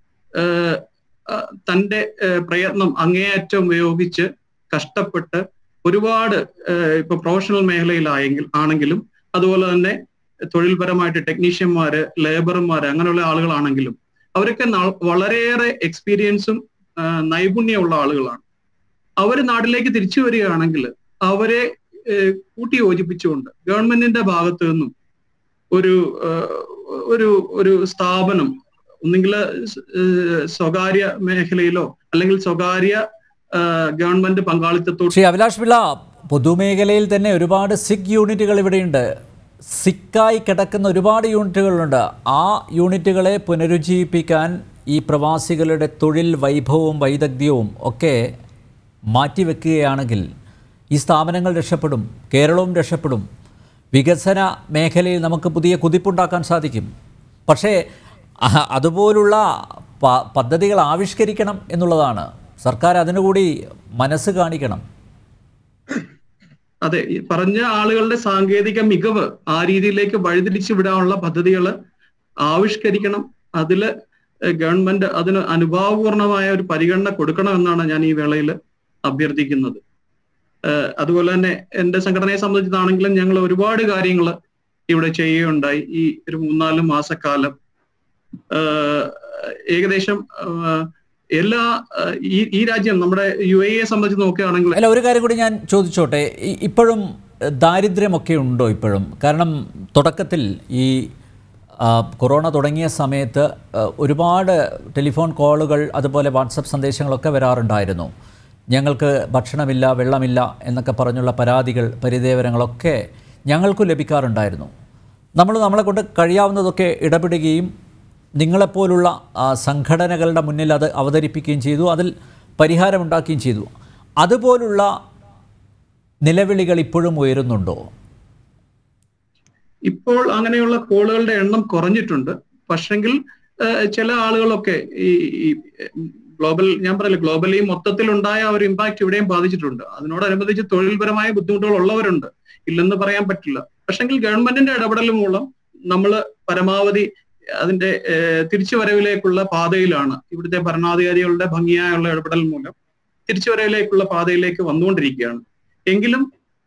തൻ്റെ പ്രയത്നം അങ്ങേയറ്റം ഉപയോഗിച്ച് കഷ്ടപ്പെട്ട് ഒരുപാട് ഇപ്പൊ പ്രൊഫഷണൽ മേഖലയിലായെങ്കിൽ ആണെങ്കിലും അതുപോലെ തന്നെ തൊഴിൽപരമായിട്ട് ടെക്നീഷ്യന്മാര് ലേബർമാര് അങ്ങനെയുള്ള ആളുകളാണെങ്കിലും അവരൊക്കെ വളരെയേറെ എക്സ്പീരിയൻസും നൈപുണ്യമുള്ള ആളുകളാണ് അവർ നാട്ടിലേക്ക് തിരിച്ചു വരികയാണെങ്കിൽ അവരെ കൂട്ടി യോജിപ്പിച്ചുകൊണ്ട് ഗവൺമെന്റിന്റെ ഭാഗത്തു നിന്നും ഒരു ഒരു ഒരു സ്ഥാപനം ഒന്നുകിൽ സ്വകാര്യ മേഖലയിലോ അല്ലെങ്കിൽ സ്വകാര്യ ആ, ഗവൺമെന്റ് പങ്കാളിത്തത്തോട് ശ്രീ അഭിലാഷ് പിള്ള പൊതുമേഖലയിൽ തന്നെ ഒരുപാട് സിക്ക് യൂണിറ്റുകൾ ഇവിടെയുണ്ട് സിക്കായി കിടക്കുന്ന ഒരുപാട് യൂണിറ്റുകളുണ്ട് ആ യൂണിറ്റുകളെ പുനരുജ്ജീവിപ്പിക്കാൻ ഈ പ്രവാസികളുടെ തൊഴിൽ വൈഭവവും വൈദഗ്ധ്യവും ഒക്കെ മാറ്റിവെക്കുകയാണെങ്കിൽ ഈ സ്ഥാപനങ്ങൾ രക്ഷപ്പെടും കേരളവും രക്ഷപ്പെടും വികസന മേഖലയിൽ നമുക്ക് പുതിയ കുതിപ്പുണ്ടാക്കാൻ സാധിക്കും പക്ഷേ അഹ, അതുപോലുള്ള പ- പദ്ധതികൾ ആവിഷ്കരിക്കണം എന്നുള്ളതാണ് സർക്കാർ അതിനുകൂടി മനസ്സ് കാണിക്കണം അതെ ഈ പറഞ്ഞ ആളുകളുടെ സാങ്കേതിക മികവ് ആ രീതിയിലേക്ക് വഴിതിരിച്ചു വിടാനുള്ള പദ്ധതികൾ ആവിഷ്കരിക്കണം അതില് ഏഹ് ഗവൺമെന്റ് അതിന് അനുഭാവപൂർണമായ ഒരു പരിഗണന കൊടുക്കണമെന്നാണ് ഞാൻ ഈ വേളയിൽ അഭ്യർത്ഥിക്കുന്നത് ഏഹ് അതുപോലെ തന്നെ എന്റെ സംഘടനയെ സംബന്ധിച്ചിട്ടാണെങ്കിലും ഞങ്ങൾ ഒരുപാട് കാര്യങ്ങൾ ഇവിടെ ചെയ്യുകയുണ്ടായി ഈ ഒരു മൂന്നാല് മാസക്കാലം ഏഹ് ഏകദേശം ഏഹ് എല്ലാ ഏഹ് ഈ ഈ രാജ്യം നമ്മുടെ യു എ സംബന്ധിച്ച് നോക്കുകയാണെങ്കിൽ അല്ല ഒരു കാര്യം കൂടി ഞാൻ ചോദിച്ചോട്ടെ ഇ- ഇപ്പോഴും എഹ്, ദാരിദ്ര്യമൊക്കെ ഉണ്ടോ ഇപ്പോഴും കാരണം തുടക്കത്തിൽ ഈ ആ, കൊറോണ തുടങ്ങിയ സമയത്ത് എഹ്, ഒരുപാട് ടെലിഫോൺ കോളുകൾ അതുപോലെ വാട്സപ്പ് സന്ദേശങ്ങളൊക്കെ വരാറുണ്ടായിരുന്നു ഞങ്ങൾക്ക് ഭക്ഷണമില്ല വെള്ളമില്ല എന്നൊക്കെ പറഞ്ഞുള്ള പരാതികൾ പരിദേവനങ്ങളൊക്കെ ഞങ്ങൾക്കും ലഭിക്കാറുണ്ടായിരുന്നു നമ്മൾ നമ്മളെ കൊണ്ട് കഴിയാവുന്നതൊക്കെ ഇടപെടുകയും നിങ്ങളെപ്പോലുള്ള ആ, സംഘടനകളുടെ മുന്നിൽ അത് അവതരിപ്പിക്കുകയും ചെയ്തു അതിൽ പരിഹാരമുണ്ടാക്കുകയും ചെയ്തു അതുപോലുള്ള നിലവിളികൾ ഇപ്പോഴും ഉയരുന്നുണ്ടോ ഇപ്പോൾ അങ്ങനെയുള്ള കോളുകളുടെ എണ്ണം കുറഞ്ഞിട്ടുണ്ട് പക്ഷെങ്കിൽ ഏഹ്, ചില ആളുകളൊക്കെ ഈ ഈ, ഗ്ലോബൽ ഞാൻ പറയില്ല ഗ്ലോബലി മൊത്തത്തിൽ ഉണ്ടായ ആ ഒരു ഇമ്പാക്ട് ഇവിടെയും ബാധിച്ചിട്ടുണ്ട് അതിനോടനുബന്ധിച്ച് തൊഴിൽപരമായ ബുദ്ധിമുട്ടുകൾ ഉള്ളവരുണ്ട് ഇല്ലെന്ന് പറയാൻ പറ്റില്ല പക്ഷെങ്കിൽ ഗവൺമെന്റിന്റെ ഇടപെടൽ മൂലം നമ്മൾ പരമാവധി അതിന്റെ ഏഹ്, തിരിച്ചുവരവിലേക്കുള്ള പാതയിലാണ് ഇവിടുത്തെ ഭരണാധികാരികളുടെ ഭംഗിയായുള്ള ഇടപെടൽ മൂലം തിരിച്ചുവരവിലേക്കുള്ള പാതയിലേക്ക് വന്നുകൊണ്ടിരിക്കുകയാണ് എങ്കിലും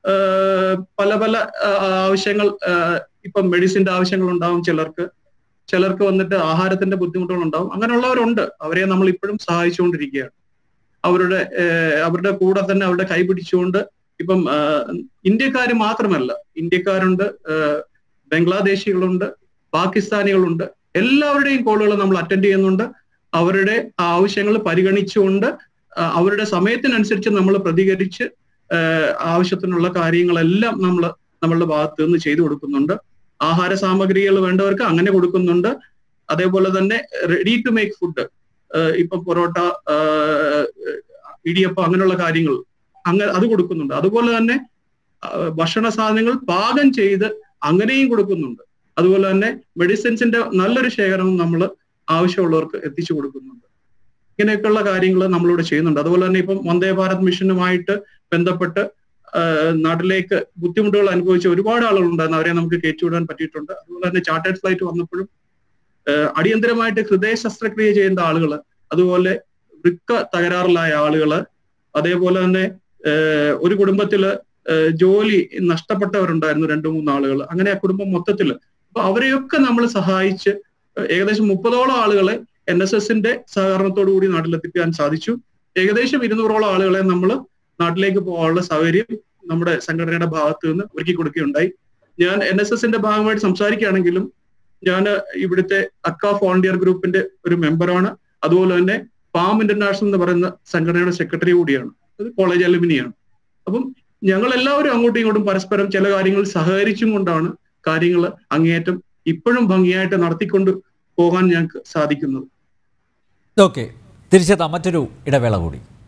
ഏഹ്, പല പല ആഹ്, ആവശ്യങ്ങൾ ആഹ്, ഇപ്പം മെഡിസിന്റെ ആവശ്യങ്ങൾ ഉണ്ടാവും ചിലർക്ക് ചിലർക്ക് വന്നിട്ട് ആഹാരത്തിന്റെ ബുദ്ധിമുട്ടുകൾ ഉണ്ടാവും അങ്ങനെയുള്ളവരുണ്ട് അവരെ നമ്മൾ ഇപ്പോഴും സഹായിച്ചുകൊണ്ടിരിക്കുകയാണ് അവരുടെ ഏഹ്, അവരുടെ കൂടെ തന്നെ അവരുടെ കൈ പിടിച്ചുകൊണ്ട് ഇപ്പം ഇന്ത്യക്കാർ മാത്രമല്ല ഇന്ത്യക്കാരുണ്ട് ഏഹ്, ബംഗ്ലാദേശികളുണ്ട് പാകിസ്ഥാനികളുണ്ട് എല്ലാവരുടെയും കോളുകൾ നമ്മൾ അറ്റൻഡ് ചെയ്യുന്നുണ്ട് അവരുടെ ആവശ്യങ്ങൾ പരിഗണിച്ചുകൊണ്ട് ആ, അവരുടെ സമയത്തിനനുസരിച്ച് നമ്മൾ പ്രതികരിച്ച് ഏഹ്, ആവശ്യത്തിനുള്ള കാര്യങ്ങളെല്ലാം നമ്മൾ നമ്മളുടെ ഭാഗത്ത് നിന്ന് ചെയ്തു കൊടുക്കുന്നുണ്ട് ആഹാര സാമഗ്രികൾ വേണ്ടവർക്ക് അങ്ങനെ കൊടുക്കുന്നുണ്ട് അതേപോലെ തന്നെ റെഡി ടു മേക്ക് ഫുഡ് ഇപ്പൊ പൊറോട്ട ഏഹ്, ഇടിയപ്പം അങ്ങനെയുള്ള കാര്യങ്ങൾ അങ്ങനെ അത് കൊടുക്കുന്നുണ്ട് അതുപോലെ തന്നെ ആ, ഭക്ഷണ സാധനങ്ങൾ പാകം ചെയ്ത് അങ്ങനെയും കൊടുക്കുന്നുണ്ട് അതുപോലെ തന്നെ മെഡിസിൻസിന്റെ നല്ലൊരു ശേഖരണം നമ്മൾ ആവശ്യമുള്ളവർക്ക് എത്തിച്ചു കൊടുക്കുന്നുണ്ട് ഇങ്ങനെയൊക്കെയുള്ള കാര്യങ്ങൾ നമ്മളിവിടെ ചെയ്യുന്നുണ്ട് അതുപോലെ തന്നെ ഇപ്പം വന്ദേ ഭാരത് മിഷനുമായിട്ട് ബന്ധപ്പെട്ട് ആ, നാട്ടിലേക്ക് ബുദ്ധിമുട്ടുകൾ അനുഭവിച്ച ഒരുപാട് ആളുകൾ ഉണ്ടായിരുന്നു അവരെ നമുക്ക് കയറ്റിവിടാൻ പറ്റിയിട്ടുണ്ട് അതുപോലെ തന്നെ ചാർട്ടേഡ് ഫ്ലൈറ്റ് വന്നപ്പോഴും ആ, അടിയന്തരമായിട്ട് ഹൃദയ ശസ്ത്രക്രിയ ചെയ്യേണ്ട ആളുകൾ അതുപോലെ വൃക്ക തകരാറിലായ ആളുകള് അതേപോലെ തന്നെ ആ, ഒരു കുടുംബത്തില് ആ, ജോലി നഷ്ടപ്പെട്ടവരുണ്ടായിരുന്നു രണ്ടു മൂന്ന് ആളുകൾ അങ്ങനെ ആ കുടുംബം മൊത്തത്തില് അപ്പൊ അവരെയൊക്കെ നമ്മൾ സഹായിച്ച് ഏകദേശം മുപ്പതോളം ആളുകളെ എൻ എസ് എസിന്റെ സഹകരണത്തോടു കൂടി നാട്ടിലെത്തിക്കാൻ സാധിച്ചു ഏകദേശം ഇരുന്നൂറോളം ആളുകളെ നമ്മൾ നാട്ടിലേക്ക് പോകാനുള്ള സൗകര്യം നമ്മുടെ സംഘടനയുടെ ഭാഗത്ത് നിന്ന് ഒരുക്കി കൊടുക്കുകയുണ്ടായി ഞാൻ എൻ എസ് എസിന്റെ ഭാഗമായിട്ട് സംസാരിക്കുകയാണെങ്കിലും ഞാൻ ഇവിടുത്തെ അക്ക വോളണ്ടിയർ ഗ്രൂപ്പിന്റെ ഒരു മെമ്പറാണ് അതുപോലെ തന്നെ ഫാം ഇന്റർനാഷണൽ എന്ന് പറയുന്ന സംഘടനയുടെ സെക്രട്ടറി കൂടിയാണ് അത് കോളേജ് അലുമിനിയാണ് അപ്പം ഞങ്ങൾ എല്ലാവരും അങ്ങോട്ടും ഇങ്ങോട്ടും പരസ്പരം ചില കാര്യങ്ങൾ സഹകരിച്ചും കൊണ്ടാണ് കാര്യങ്ങൾ അങ്ങേയറ്റം ഇപ്പോഴും ഭംഗിയായിട്ട് നടത്തിക്കൊണ്ട് പോകാൻ ഞങ്ങൾക്ക് സാധിക്കുന്നത് ഓക്കെ തിരിച്ചെത്താം മറ്റൊരു ഇടവേള കൂടി